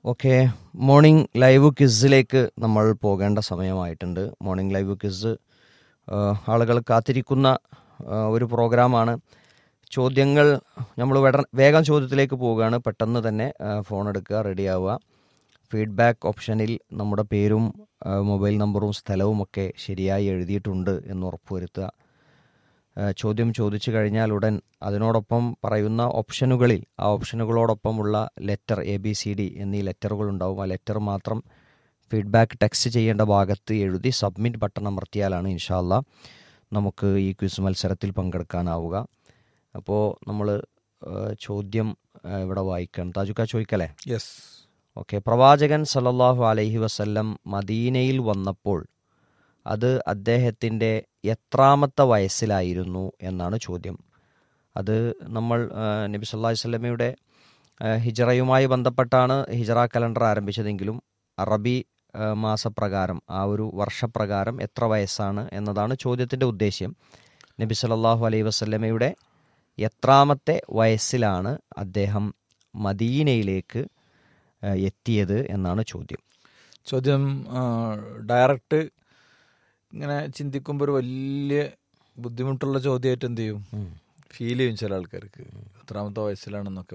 okay morning live ക്വിസിലേക്ക് നമ്മൾ പോകേണ്ട സമയമായിട്ടുണ്ട് മോർണിംഗ് ലൈവ് ക്വിസ് ആളുകൾ കാത്തിരിക്കുന്ന ആ, ഒരു പ്രോഗ്രാമാണ് ചോദ്യങ്ങൾ നമ്മൾ വേഗം ചോദ്യത്തിലേക്ക് പോവുകയാണ് പെട്ടെന്ന് തന്നെ ആ, ഫോൺ എടുക്കുക റെഡി ആവുക ഫീഡ്ബാക്ക് ഓപ്ഷനിൽ നമ്മുടെ പേരും ആ, മൊബൈൽ നമ്പറും സ്ഥലവും ഒക്കെ ശരിയായി എഴുതിയിട്ടുണ്ട് എന്ന് ഉറപ്പുവരുത്തുക ആ, ചോദ്യം ചോദിച്ചു കഴിഞ്ഞാൽ ഉടൻ അതിനോടൊപ്പം പറയുന്ന ഓപ്ഷനുകളിൽ ആ ഓപ്ഷനുകളോടൊപ്പമുള്ള letter A B C D എന്നീ ലെറ്ററുകൾ ഉണ്ടാവും ആ ലെറ്റർ മാത്രം ഫീഡ്ബാക്ക് ടെക്സ്റ്റ് ചെയ്യേണ്ട ഭാഗത്ത് എഴുതി സബ്മിറ്റ് ബട്ടൺ അമർത്തിയാലാണ് ഇൻഷാല്ല നമുക്ക് ഈ ക്വിസ് മത്സരത്തിൽ പങ്കെടുക്കാനാവുക അപ്പോൾ നമ്മൾ ചോദ്യം ആ, ഇവിടെ വായിക്കണം താജുക്ക ചോദിക്കല്ലേ യെസ് ഓക്കെ പ്രവാചകൻ സല്ലല്ലാഹു അലൈഹി വസല്ലം മദീനയിൽ വന്നപ്പോൾ അത് അദ്ദേഹത്തിൻ്റെ എത്രാമത്തെ വയസ്സിലായിരുന്നു എന്നാണ് ചോദ്യം അത് നമ്മൾ ആ, നബി സല്ലല്ലാഹു അലൈഹി വസല്ലമയുടെ ആ, ഹിജറയുമായി ബന്ധപ്പെട്ടാണ് ഹിജറ കലണ്ടർ ആരംഭിച്ചതെങ്കിലും അറബി ആ, മാസപ്രകാരം ആ ഒരു വർഷപ്രകാരം എത്ര വയസ്സാണ് എന്നതാണ് ചോദ്യത്തിൻ്റെ ഉദ്ദേശ്യം നബി സല്ലല്ലാഹു അലൈഹി വസല്ലമയുടെ എത്രാമത്തെ വയസ്സിലാണ് അദ്ദേഹം മദീനയിലേക്ക് ആ, എത്തിയത് എന്നാണ് ചോദ്യം ചോദ്യം ഡയറക്റ്റ് ഇങ്ങനെ ചിന്തിക്കുമ്പോൾ ഒരു വലിയ ബുദ്ധിമുട്ടുള്ള ചോദ്യമായിട്ട് എന്ത് ചെയ്യും ഫീൽ ചെയ്യും ചില ആൾക്കാർക്ക് എത്രാമത്തെ വയസ്സിലാണെന്നൊക്കെ